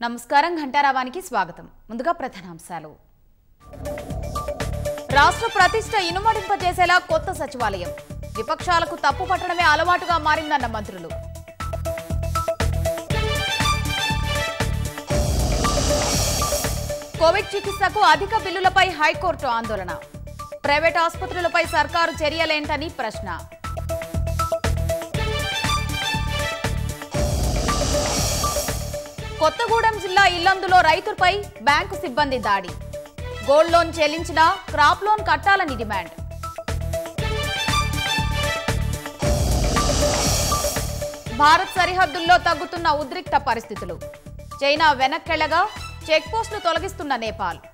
నమస్కారం ఘంటారావానికి స్వాగతం ముందుగా ప్రధానాంశాలు రాష్ట్ర ప్రతిష్ట ఇనుమడింపజేసేలా కొత్త సచివాలయం విపక్షాలకు తప్పు పట్టడమే అలవాటుగా మారిందన్న మంత్రులు కోవిడ్ చికిత్సకు అధిక బిల్లులపై హైకోర్టు ఆందోళన ప్రైవేట్ ఆసుపత్రులపై సర్కారు చర్యలేంటని ప్రశ్న కొత్తగూడెం జిల్లా ఇల్లందులో రైతుపై బ్యాంకు సిబ్బంది దాడి గోల్డ్ లోన్ చెల్లించినా క్రాప్ లోన్ కట్టాలని డిమాండ్ భారత్ సరిహద్దుల్లో తగ్గుతున్న ఉద్రిక్త పరిస్థితులు చైనా వెనక్కెళ్లగా చెక్ పోస్టులు తొలగిస్తున్న నేపాల్